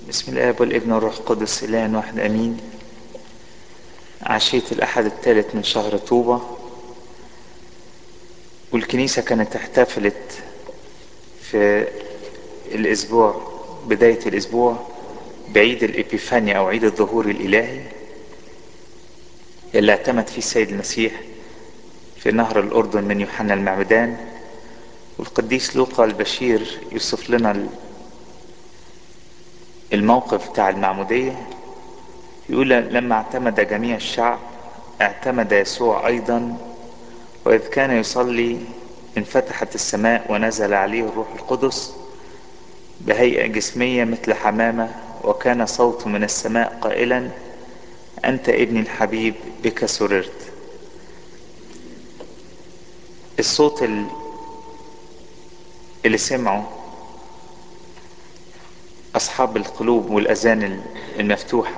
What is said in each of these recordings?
بسم الآب والابن والروح القدس إله واحد أمين عشية الأحد الثالث من شهر طوبة والكنيسة كانت احتفلت في الأسبوع بداية الأسبوع بعيد الإبيفانيا أو عيد الظهور الإلهي اللي اعتمد فيه السيد المسيح في نهر الأردن من يوحنا المعمدان والقديس لوقا البشير يوصف لنا الموقف بتاع المعمودية يقول لما اعتمد جميع الشعب اعتمد يسوع أيضا وإذ كان يصلي انفتحت السماء ونزل عليه الروح القدس بهيئة جسمية مثل حمامة وكان صوت من السماء قائلا أنت ابني الحبيب بك سررت الصوت اللي سمعه أصحاب القلوب والأذان المفتوحة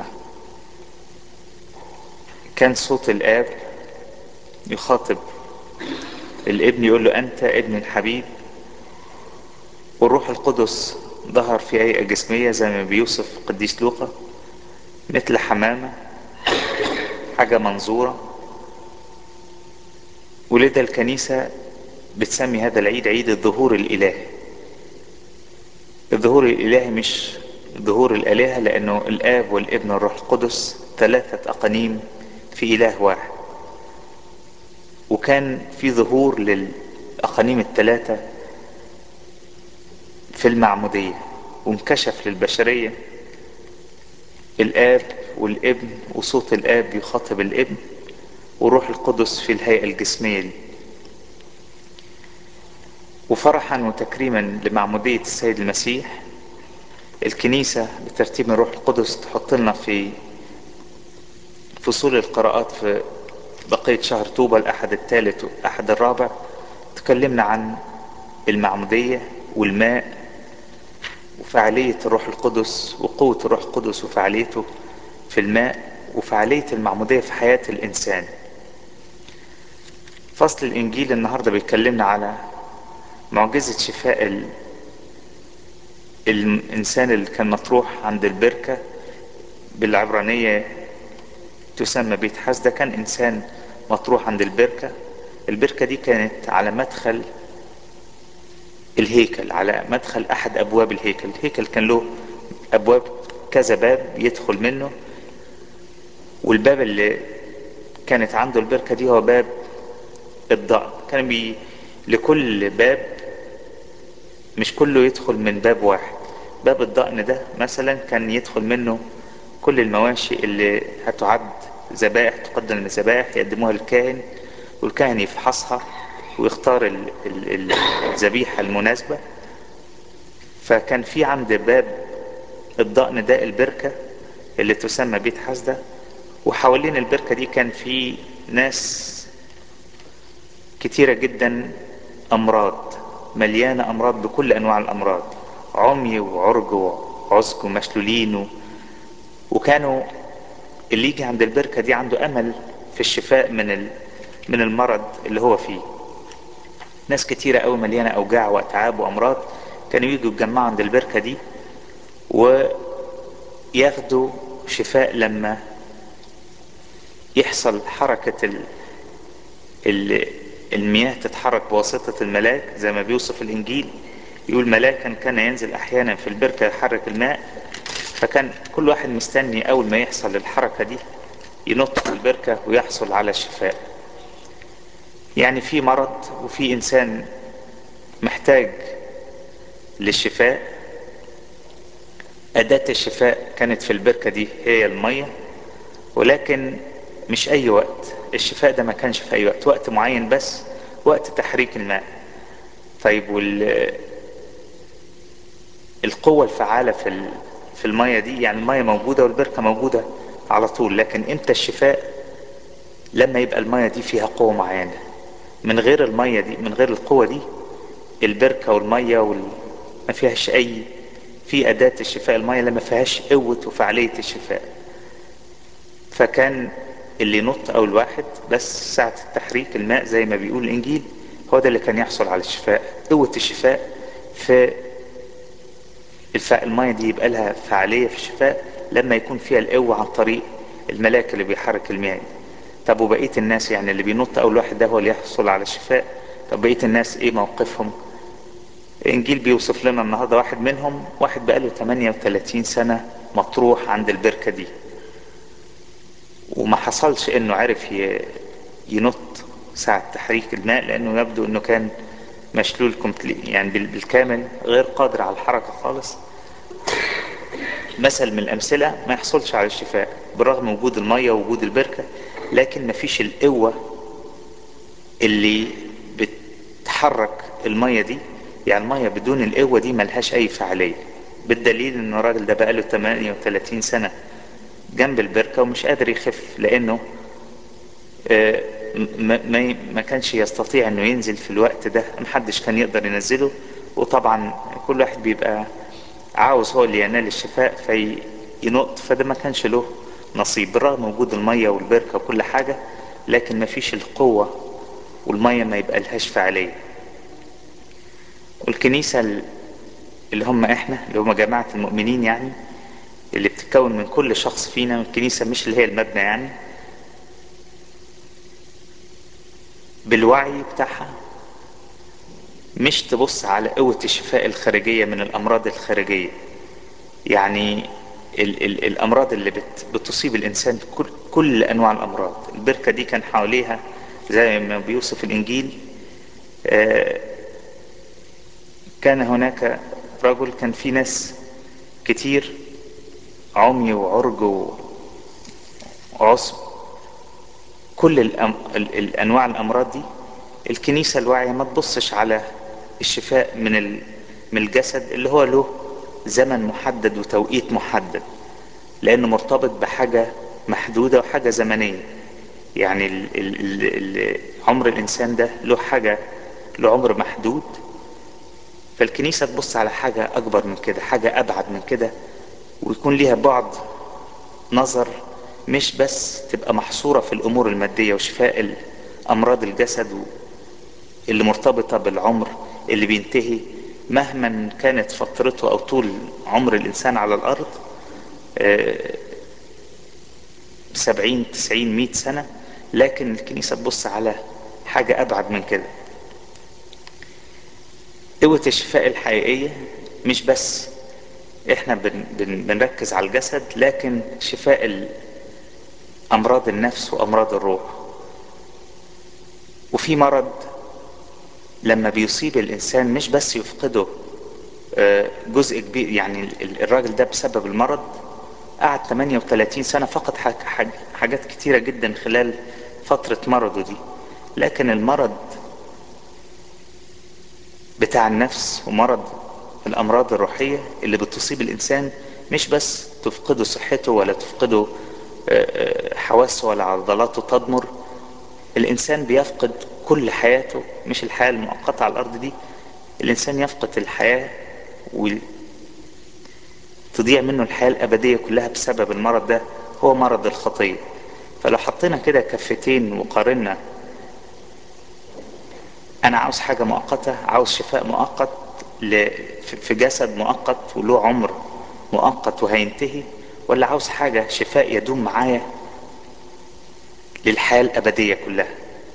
كان صوت الآب يخاطب الابن يقول له أنت ابن الحبيب والروح القدس ظهر في هيئة جسمية زي ما بيوصف القديس لوقا مثل حمامة حاجة منظورة ولذا الكنيسة بتسمي هذا العيد عيد الظهور الإلهي الظهور الإلهي مش ظهور الآلهة لأنه الآب والابن والروح القدس ثلاثة أقانيم في إله واحد وكان في ظهور للأقانيم الثلاثة في المعمودية وانكشف للبشرية الآب والابن وصوت الآب يخاطب الابن وروح القدس في الهيئة الجسمية دي وفرحا وتكريما لمعمودية السيد المسيح الكنيسة بترتيب الروح القدس تحط لنا في فصول القراءات في بقية شهر طوبة الأحد الثالث والأحد الرابع تكلمنا عن المعمودية والماء وفعالية الروح القدس وقوة الروح القدس وفعاليته في الماء وفعالية المعمودية في حياة الإنسان فصل الإنجيل النهاردة بيتكلمنا على معجزة شفاء ال... الإنسان اللي كان مطروح عند البركة بالعبرانية تسمى بيت حسدة كان إنسان مطروح عند البركة البركة دي كانت على مدخل الهيكل على مدخل أحد أبواب الهيكل الهيكل كان له أبواب كذا باب يدخل منه والباب اللي كانت عنده البركة دي هو باب الضأن كان بي لكل باب مش كله يدخل من باب واحد باب الضأن ده مثلا كان يدخل منه كل المواشي اللي هتعد ذبائح تقدم الذبائح يقدموها للكاهن والكاهن يفحصها ويختار الذبيحة المناسبة فكان في عند باب الضأن ده البركة اللي تسمى بيت حسدة وحوالين البركة دي كان في ناس كتيرة جدا أمراض مليانة أمراض بكل أنواع الأمراض عمي وعرج وعسك ومشلولين و... وكانوا اللي يجي عند البركة دي عنده أمل في الشفاء من ال... من المرض اللي هو فيه ناس كتيرة أوي مليانة أوجاع وأتعاب وأمراض كانوا يجوا يتجمعوا عند البركة دي وياخدوا شفاء لما يحصل حركة ال... ال... المياه تتحرك بواسطة الملاك زي ما بيوصف الإنجيل يقول ملاكا كان ينزل أحيانا في البركة يحرك الماء فكان كل واحد مستني أول ما يحصل الحركة دي ينط في البركة ويحصل على الشفاء يعني في مرض وفي إنسان محتاج للشفاء أداة الشفاء كانت في البركة دي هي المية ولكن مش أي وقت الشفاء ده ما كانش في أي وقت وقت معين بس وقت تحريك الماء طيب وال القوة الفعالة في في المية دي يعني المية موجودة والبركة موجودة على طول لكن امتى الشفاء لما يبقى المية دي فيها قوة معينة من غير المية دي من غير القوة دي البركة والمية وال... ما فيهاش أي في أداة الشفاء المية لما فيهاش قوة وفعالية الشفاء فكان اللي ينط أول واحد بس ساعة التحريك الماء زي ما بيقول الإنجيل هو ده اللي كان يحصل على الشفاء قوة الشفاء في الف... المية دي يبقى لها فعالية في الشفاء لما يكون فيها القوة عن طريق الملاك اللي بيحرك المياه طب وبقية الناس يعني اللي بينط أول واحد ده هو اللي يحصل على الشفاء طب بقية الناس إيه موقفهم الإنجيل بيوصف لنا النهاردة واحد منهم واحد بقاله 38 سنة مطروح عند البركة دي وما حصلش إنه عرف ي... ينط ساعة تحريك الماء لأنه يبدو إنه كان مشلول كومبلي يعني بالكامل غير قادر على الحركة خالص مثل من الأمثلة ما يحصلش على الشفاء برغم وجود المية ووجود البركة لكن مفيش القوة اللي بتحرك المية دي يعني المية بدون القوة دي ملهاش أي فعالية بالدليل إن الراجل ده بقاله 38 سنة جنب البركة ومش قادر يخف لأنه ما, ما كانش يستطيع انه ينزل في الوقت ده محدش كان يقدر ينزله وطبعا كل واحد بيبقى عاوز هو اللي ينال الشفاء فينط فده ما كانش له نصيب بالرغم وجود المية والبركة وكل حاجة لكن ما فيش القوة والمية ما يبقى لهاش فعالية والكنيسة اللي هم احنا اللي هم جماعة المؤمنين يعني اللي بتتكون من كل شخص فينا الكنيسة مش اللي هي المبنى يعني بالوعي بتاعها مش تبص على قوة الشفاء الخارجية من الأمراض الخارجية يعني ال ال الأمراض اللي بت بتصيب الإنسان كل, كل أنواع الأمراض البركة دي كان حواليها زي ما بيوصف الإنجيل آه كان هناك رجل كان في ناس كتير عمي وعرج وعصب كل الأم... الانواع الامراض دي الكنيسة الواعية ما تبصش على الشفاء من ال... من الجسد اللي هو له زمن محدد وتوقيت محدد لانه مرتبط بحاجة محدودة وحاجة زمنية يعني ال... ال... ال... عمر الانسان ده له حاجة له عمر محدود فالكنيسة تبص على حاجة اكبر من كده حاجة ابعد من كده ويكون ليها بعد نظر مش بس تبقى محصورة في الأمور المادية وشفاء أمراض الجسد اللي مرتبطة بالعمر اللي بينتهي مهما كانت فترته أو طول عمر الإنسان على الأرض سبعين تسعين مئة سنة لكن الكنيسة تبص على حاجة أبعد من كده قوة الشفاء الحقيقية مش بس احنا بن بن بنركز على الجسد لكن شفاء امراض النفس وامراض الروح وفي مرض لما بيصيب الانسان مش بس يفقده جزء كبير يعني الراجل ده بسبب المرض قعد 38 سنة فقد حاجات كتيرة جدا خلال فترة مرضه دي لكن المرض بتاع النفس ومرض الامراض الروحية اللي بتصيب الانسان مش بس تفقده صحته ولا تفقده حواسه ولا عضلاته تضمر الانسان بيفقد كل حياته مش الحياة المؤقتة على الارض دي الانسان يفقد الحياة وتضيع منه الحياة الابدية كلها بسبب المرض ده هو مرض الخطية فلو حطينا كده كفتين وقارنا انا عاوز حاجة مؤقتة عاوز شفاء مؤقت في جسد مؤقت وله عمر مؤقت وهينتهي ولا عاوز حاجة شفاء يدوم معايا للحياة الأبدية كلها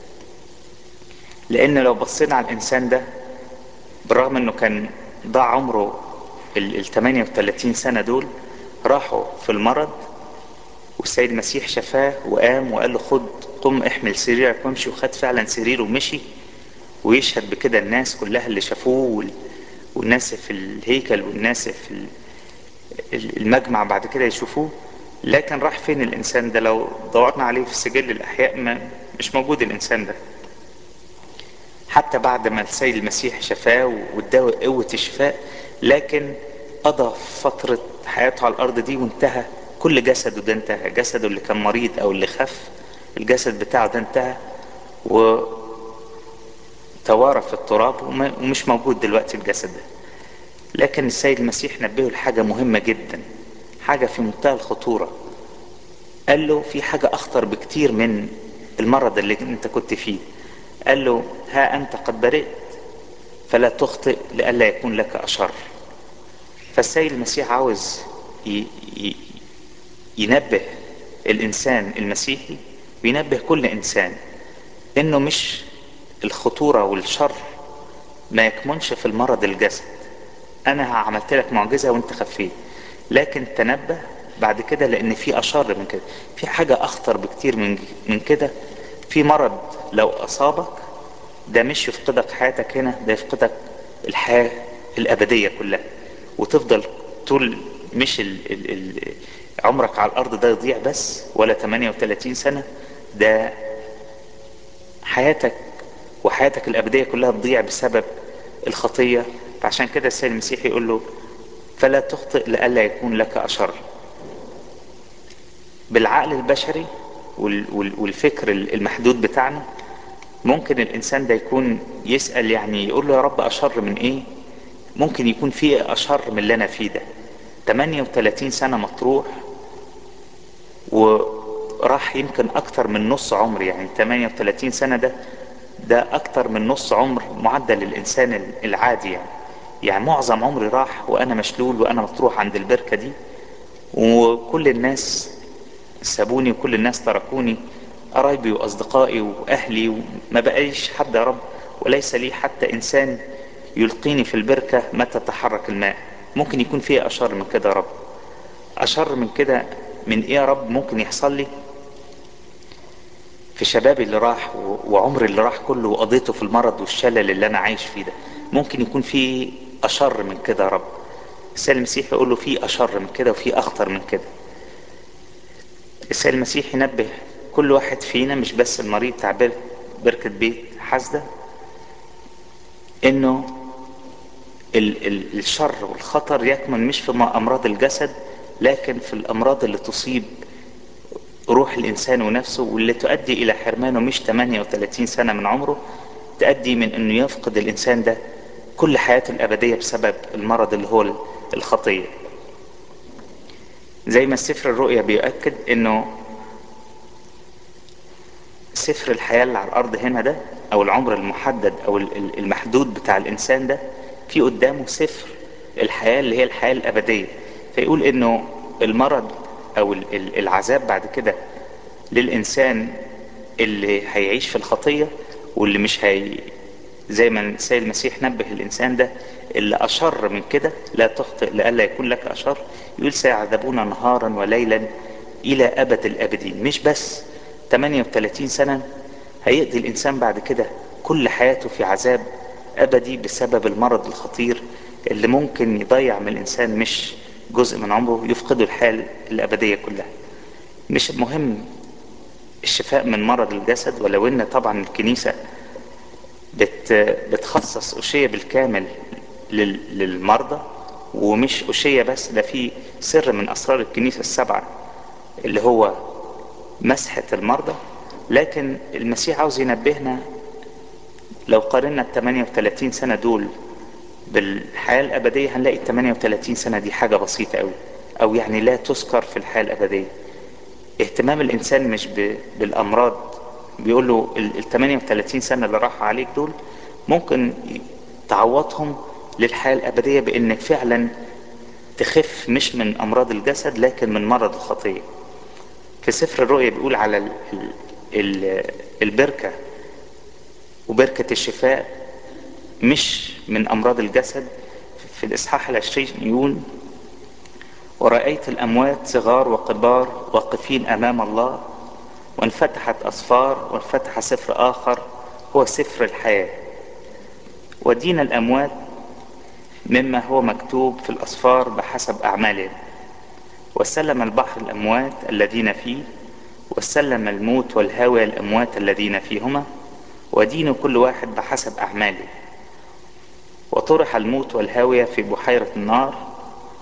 لأن لو بصينا على الإنسان ده بالرغم أنه كان ضاع عمره ال 38 سنة دول راحوا في المرض والسيد المسيح شفاه وقام وقال له خد قم احمل سريرك وامشي وخد فعلا سريره ومشي ويشهد بكده الناس كلها اللي شافوه والناس في الهيكل والناس في المجمع بعد كده يشوفوه لكن راح فين الانسان ده لو دورنا عليه في سجل الاحياء ما مش موجود الانسان ده حتى بعد ما السيد المسيح شفاه واداه قوة الشفاء لكن قضى فترة حياته على الارض دي وانتهى كل جسده ده انتهى جسده اللي كان مريض او اللي خف الجسد بتاعه ده انتهى و توارى في التراب ومش موجود دلوقتي الجسد ده لكن السيد المسيح نبهه لحاجة مهمة جدا حاجة في منتهى الخطورة قال له في حاجة أخطر بكتير من المرض اللي انت كنت فيه قال له ها أنت قد برئت فلا تخطئ لئلا يكون لك أشر فالسيد المسيح عاوز ي... ي... ينبه الانسان المسيحي وينبه كل انسان انه مش الخطورة والشر ما يكمنش في المرض الجسد انا عملت لك معجزة وانت خفيت لكن تنبه بعد كده لان في اشر من كده في حاجة اخطر بكتير من من كده في مرض لو اصابك ده مش يفقدك حياتك هنا ده يفقدك الحياة الابدية كلها وتفضل طول مش ال ال ال عمرك على الارض ده يضيع بس ولا 38 سنة ده حياتك وحياتك الابدية كلها تضيع بسبب الخطية فعشان كده السيد المسيح يقول له فلا تخطئ لئلا يكون لك اشر بالعقل البشري والفكر المحدود بتاعنا ممكن الانسان ده يكون يسأل يعني يقول له يا رب اشر من ايه ممكن يكون في اشر من اللي انا فيه ده 38 سنة مطروح وراح يمكن اكتر من نص عمر يعني 38 سنة ده ده اكتر من نص عمر معدل الانسان العادي يعني يعني معظم عمري راح وانا مشلول وانا مطروح عند البركة دي وكل الناس سابوني وكل الناس تركوني قرايبي واصدقائي واهلي وما بقايش حد يا رب وليس لي حتى انسان يلقيني في البركة متى تحرك الماء ممكن يكون فيها اشر من كده يا رب اشر من كده من ايه يا رب ممكن يحصل لي في شبابي اللي راح وعمري اللي راح كله وقضيته في المرض والشلل اللي انا عايش فيه ده ممكن يكون في اشر من كده يا رب السيد المسيح يقول له في اشر من كده وفي اخطر من كده السيد المسيح ينبه كل واحد فينا مش بس المريض بتاع بركة بيت حسدة انه ال ال الشر والخطر يكمن مش في امراض الجسد لكن في الامراض اللي تصيب روح الانسان ونفسه واللي تؤدي الى حرمانه مش 38 سنة من عمره تؤدي من انه يفقد الانسان ده كل حياته الابدية بسبب المرض اللي هو الخطية زي ما السفر الرؤيا بيؤكد انه سفر الحياة اللي على الارض هنا ده او العمر المحدد او المحدود بتاع الانسان ده في قدامه سفر الحياة اللي هي الحياة الابدية فيقول انه المرض او العذاب بعد كده للانسان اللي هيعيش في الخطية واللي مش هي زي ما السيد المسيح نبه الانسان ده اللي اشر من كده لا تخطئ لئلا يكون لك اشر يقول سيعذبون نهارا وليلا الى ابد الابدين مش بس 38 سنة هيقضي الانسان بعد كده كل حياته في عذاب ابدي بسبب المرض الخطير اللي ممكن يضيع من الانسان مش جزء من عمره يفقده الحال الابدية كلها مش المهم الشفاء من مرض الجسد ولو ان طبعا الكنيسة بت بتخصص أشية بالكامل للمرضى ومش أشية بس ده في سر من أسرار الكنيسة السبعة اللي هو مسحة المرضى لكن المسيح عاوز ينبهنا لو قارنا ال 38 سنة دول بالحياة الأبدية هنلاقي ال 38 سنة دي حاجة بسيطة أوي أو يعني لا تذكر في الحياة الأبدية اهتمام الإنسان مش بالأمراض بيقول له ال 38 سنة اللي راحوا عليك دول ممكن تعوضهم للحياة الأبدية بإنك فعلا تخف مش من أمراض الجسد لكن من مرض الخطية في سفر الرؤيا بيقول على ال ال البركة وبركة الشفاء مش من أمراض الجسد في الإصحاح العشرين يقول ورأيت الأموات صغار وكبار واقفين أمام الله وانفتحت أصفار وانفتح سفر آخر هو سفر الحياة ودين الأموات مما هو مكتوب في الأصفار بحسب أعمالهم وسلم البحر الأموات الذين فيه وسلم الموت والهاوية الأموات الذين فيهما ودين كل واحد بحسب أعماله وطرح الموت والهاوية في بحيرة النار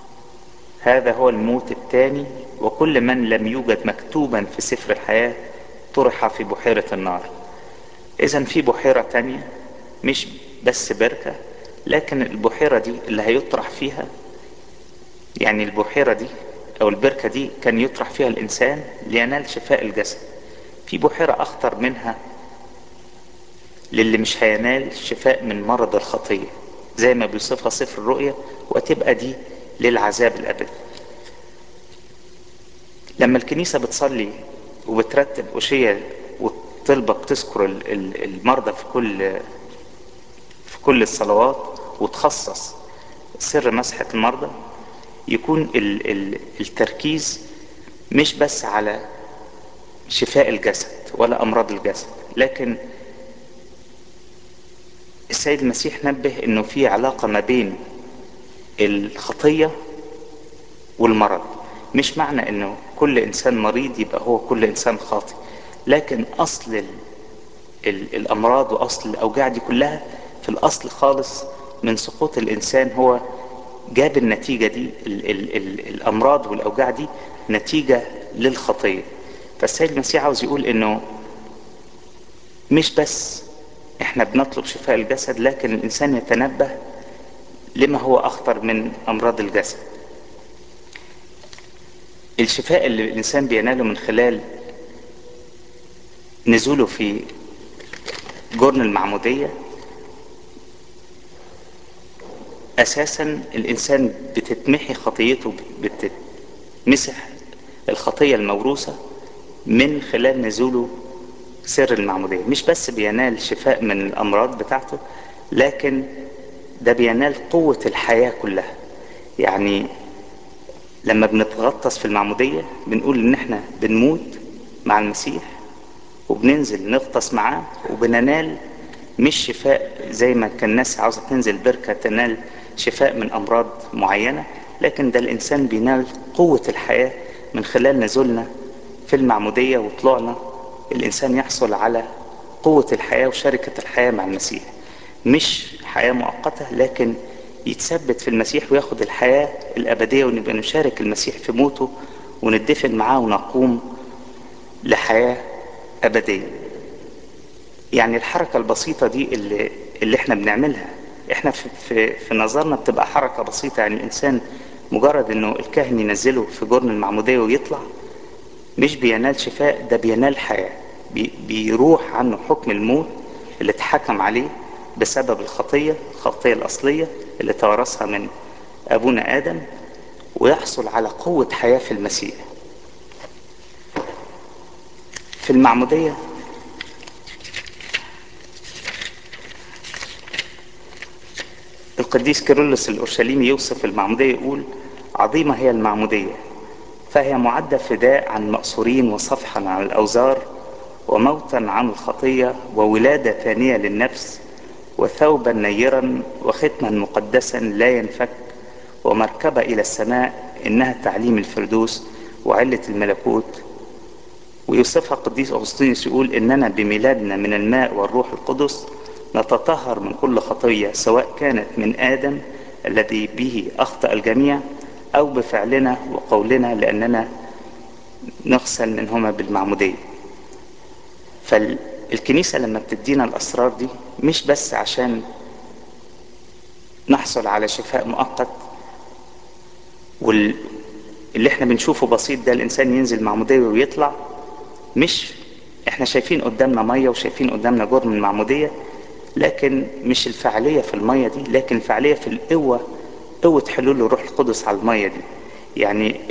هذا هو الموت الثاني وكل من لم يوجد مكتوبا في سفر الحياة طرح في بحيرة النار اذا في بحيرة تانية مش بس بركة لكن البحيرة دي اللي هيطرح فيها يعني البحيرة دي او البركة دي كان يطرح فيها الانسان لينال شفاء الجسد في بحيرة اخطر منها للي مش هينال شفاء من مرض الخطية زي ما بيوصفها سفر الرؤيا وتبقى دي للعذاب الابدي لما الكنيسة بتصلي وبترتب أشية وطلبة بتذكر المرضى في كل في كل الصلوات وتخصص سر مسحة المرضى يكون ال ال التركيز مش بس على شفاء الجسد ولا أمراض الجسد لكن السيد المسيح نبه انه في علاقة ما بين الخطية والمرض مش معنى انه كل انسان مريض يبقى هو كل انسان خاطئ لكن اصل ال ال الامراض واصل الاوجاع دي كلها في الاصل خالص من سقوط الانسان هو جاب النتيجة دي ال ال ال الامراض والاوجاع دي نتيجة للخطية فالسيد المسيح عاوز يقول انه مش بس احنا بنطلب شفاء الجسد لكن الانسان يتنبه لما هو اخطر من امراض الجسد الشفاء اللي الانسان بيناله من خلال نزوله في جرن المعمودية اساسا الانسان بتتمحي خطيته بتتمسح الخطية الموروثة من خلال نزوله سر المعمودية مش بس بينال شفاء من الامراض بتاعته لكن ده بينال قوة الحياة كلها يعني لما بنتغطس في المعمودية بنقول ان احنا بنموت مع المسيح وبننزل نغطس معاه وبننال مش شفاء زي ما كان الناس عاوزة تنزل بركة تنال شفاء من امراض معينة لكن ده الانسان بينال قوة الحياة من خلال نزولنا في المعمودية وطلوعنا الانسان يحصل على قوة الحياة وشركة الحياة مع المسيح مش حياة مؤقتة لكن يتثبت في المسيح وياخد الحياة الأبدية ونبقى نشارك المسيح في موته وندفن معاه ونقوم لحياة أبدية يعني الحركة البسيطة دي اللي, اللي احنا بنعملها احنا في, في, في نظرنا بتبقى حركة بسيطة يعني الإنسان مجرد انه الكاهن ينزله في جرن المعمودية ويطلع مش بينال شفاء ده بينال حياة بي بيروح عنه حكم الموت اللي اتحكم عليه بسبب الخطية الخطية الأصلية اللي توارثها من أبونا آدم ويحصل على قوة حياة في المسيح في المعمودية القديس كيرلس الأورشليمي يوصف المعمودية يقول عظيمة هي المعمودية فهي معدة فداء عن مأسورين وصفحا عن الأوزار وموتا عن الخطية وولادة ثانية للنفس وثوبا نيرا وختما مقدسا لا ينفك ومركبة إلى السماء إنها تعليم الفردوس وعلة الملكوت ويوصفها القديس أغسطينوس يقول إننا بميلادنا من الماء والروح القدس نتطهر من كل خطية سواء كانت من آدم الذي به أخطأ الجميع أو بفعلنا وقولنا لأننا نغسل منهما بالمعمودية فالكنيسة لما بتدينا الأسرار دي مش بس عشان نحصل على شفاء مؤقت واللي احنا بنشوفه بسيط ده الإنسان ينزل معمودية ويطلع مش احنا شايفين قدامنا مية وشايفين قدامنا جرم المعمودية لكن مش الفعالية في المية دي لكن الفعالية في القوة قوة حلول الروح القدس على المية دي يعني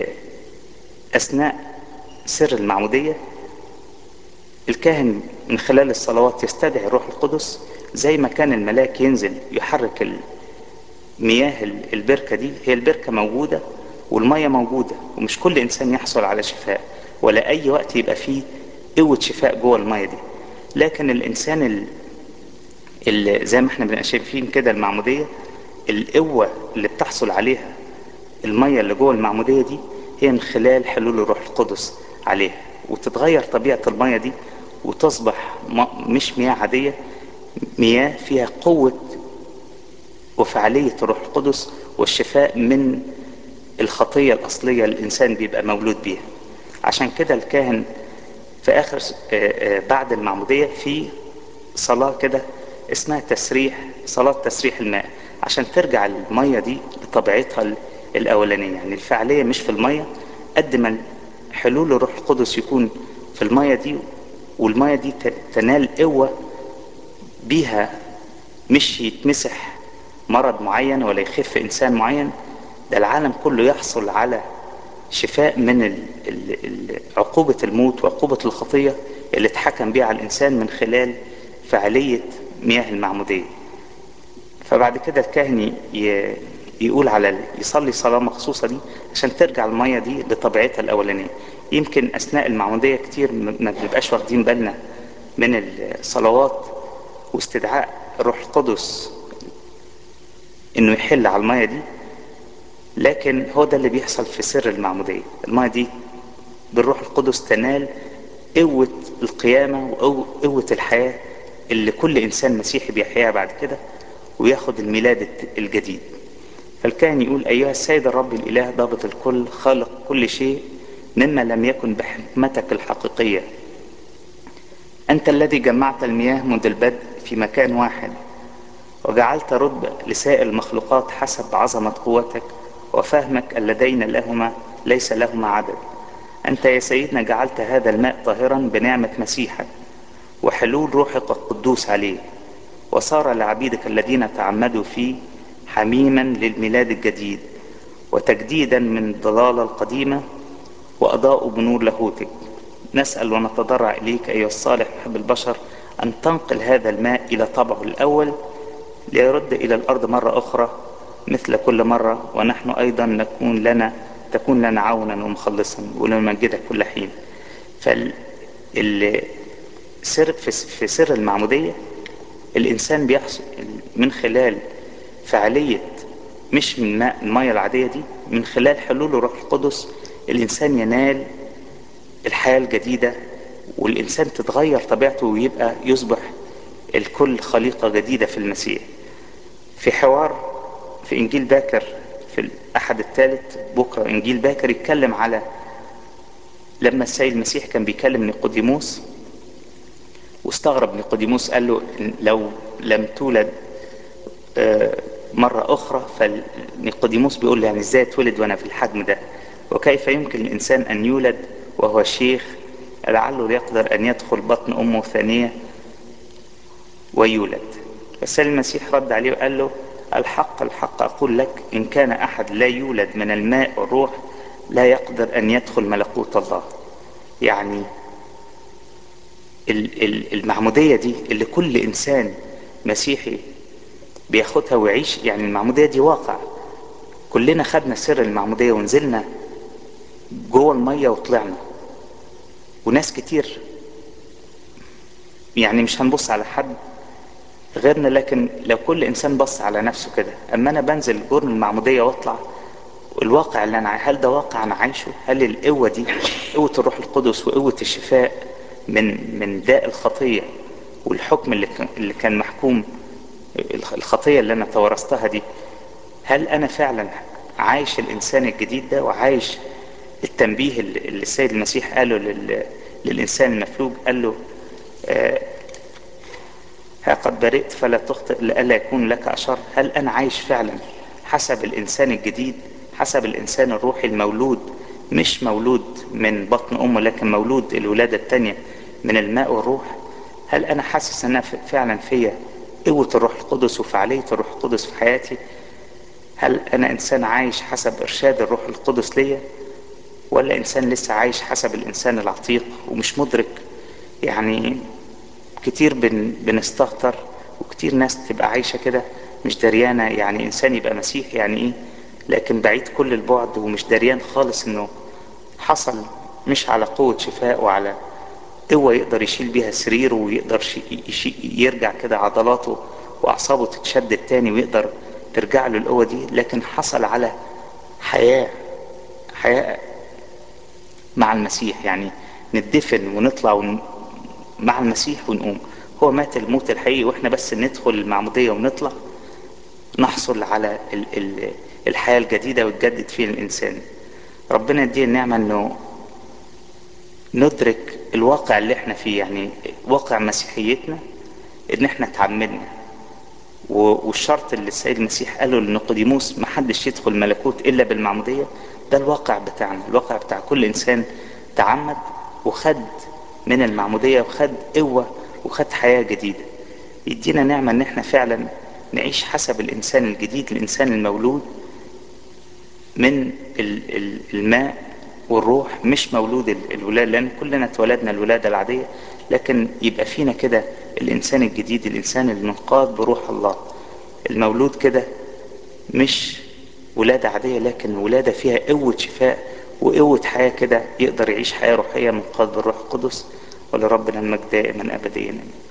أثناء سر المعمودية الكاهن من خلال الصلوات يستدعي الروح القدس زي ما كان الملاك ينزل يحرك مياه البركة دي هي البركة موجودة والمية موجودة ومش كل إنسان يحصل على شفاء ولا أي وقت يبقى فيه قوة شفاء جوه المية دي لكن الإنسان اللي زي ما احنا بنبقى شايفين كده المعمودية القوة اللي بتحصل عليها المية اللي جوه المعمودية دي هي من خلال حلول الروح القدس عليها وتتغير طبيعة المية دي وتصبح مش مياه عادية مياه فيها قوة وفعالية الروح القدس والشفاء من الخطية الأصلية اللي الإنسان بيبقى مولود بيها عشان كده الكاهن في آخر بعد المعمودية في صلاة كده اسمها تسريح صلاة تسريح الماء عشان ترجع المية دي لطبيعتها الأولانية يعني الفعالية مش في المية قد ما حلول الروح القدس يكون في المية دي والمية دي تنال قوة بيها مش يتمسح مرض معين ولا يخف إنسان معين ده العالم كله يحصل على شفاء من ال ال ال عقوبة الموت وعقوبة الخطية اللي اتحكم بيها على الإنسان من خلال فعالية مياه المعمودية فبعد كده الكاهن يقول على يصلي صلاة مخصوصة دي عشان ترجع المية دي لطبيعتها الأولانية يمكن أثناء المعمودية كتير ما بنبقاش واخدين بالنا من الصلوات واستدعاء الروح القدس انه يحل على المية دي لكن هو ده اللي بيحصل في سر المعمودية المية دي بالروح القدس تنال قوة القيامة وقوة الحياة اللي كل إنسان مسيحي بيحياها بعد كده وياخد الميلاد الجديد فالكاهن يقول أيها السيد الرب الإله ضابط الكل خالق كل شيء مما لم يكن بحكمتك الحقيقية أنت الذي جمعت المياه منذ البدء في مكان واحد وجعلت رتب لسائر المخلوقات حسب عظمة قوتك وفهمك اللذين لهما ليس لهما عدد أنت يا سيدنا جعلت هذا الماء طاهرا بنعمة مسيحك وحلول روحك القدوس عليه وصار لعبيدك الذين تعمدوا فيه حميما للميلاد الجديد وتجديدا من الضلالة القديمة وأضاءوا بنور لاهوتك نسأل ونتضرع إليك أيها الصالح محب البشر أن تنقل هذا الماء إلى طبعه الأول ليرد إلى الأرض مرة أخرى مثل كل مرة ونحن أيضا نكون لنا تكون لنا عونا ومخلصا ولنمجدك كل حين فالسر في سر المعمودية الإنسان بيحصل من خلال فعالية مش من ماء المية العادية دي من خلال حلول الروح القدس الإنسان ينال الحياة الجديدة والإنسان تتغير طبيعته ويبقى يصبح الكل خليقة جديدة في المسيح في حوار في إنجيل باكر في الأحد الثالث بكرة إنجيل باكر يتكلم على لما السيد المسيح كان بيكلم نيقوديموس واستغرب نيقوديموس قال له لو لم تولد مرة أخرى فنيقوديموس بيقول له يعني إزاي اتولد وأنا في الحجم ده وكيف يمكن الإنسان أن يولد وهو شيخ لعله يقدر أن يدخل بطن أمه ثانية ويولد السيد المسيح رد عليه وقال له الحق الحق أقول لك إن كان أحد لا يولد من الماء والروح لا يقدر أن يدخل ملكوت الله يعني المعمودية دي اللي كل إنسان مسيحي بياخدها ويعيش يعني المعمودية دي واقع كلنا خدنا سر المعمودية ونزلنا جوه المية وطلعنا وناس كتير يعني مش هنبص على حد غيرنا لكن لو كل انسان بص على نفسه كده اما انا بنزل جرم المعموديه واطلع الواقع اللي انا هل ده واقع انا عايشه هل القوه دي قوه الروح القدس وقوه الشفاء من من داء الخطيه والحكم اللي كان اللي كان محكوم الخطيه اللي انا توارثتها دي هل انا فعلا عايش الانسان الجديد ده وعايش التنبيه اللي السيد المسيح قاله لل... للانسان المفلوج قال له آه ها قد برئت فلا تخطئ لئلا يكون لك أشر هل أنا عايش فعلا حسب الإنسان الجديد حسب الإنسان الروحي المولود مش مولود من بطن أمه لكن مولود الولادة التانية من الماء والروح هل أنا حاسس أن فعلا فيا قوة الروح القدس وفعالية الروح القدس في حياتي هل أنا إنسان عايش حسب إرشاد الروح القدس ليا ولا إنسان لسه عايش حسب الإنسان العتيق ومش مدرك يعني كتير بن بنستهتر وكتير ناس تبقى عايشة كده مش دريانة يعني إنسان يبقى مسيح يعني إيه لكن بعيد كل البعد ومش دريان خالص إنه حصل مش على قوة شفاء وعلى قوة يقدر يشيل بيها سريره ويقدر يرجع كده عضلاته وأعصابه تتشدد تاني ويقدر ترجع له القوة دي لكن حصل على حياة حياة مع المسيح يعني ندفن ونطلع ون... مع المسيح ونقوم هو مات الموت الحقيقي واحنا بس ندخل المعمودية ونطلع نحصل على ال ال الحياة الجديدة وتجدد فيها الإنسان ربنا يدينا النعمة انه ندرك الواقع اللي احنا فيه يعني واقع مسيحيتنا ان احنا تعمدنا والشرط اللي السيد المسيح قاله لنيقوديموس محدش يدخل ملكوت الا بالمعمودية ده الواقع بتاعنا الواقع بتاع كل انسان تعمد وخد من المعمودية وخد قوة وخد حياة جديدة يدينا نعمة ان احنا فعلا نعيش حسب الانسان الجديد الانسان المولود من ال- ال- الماء والروح مش مولود ال- الولادة لأن كلنا اتولدنا الولادة العادية لكن يبقى فينا كده الإنسان الجديد الإنسان المنقاد بروح الله المولود كده مش ولادة عادية لكن ولادة فيها قوة شفاء وقوة حياة كده يقدر يعيش حياة روحية منقاد بالروح القدس ولربنا المجد دائما أبديا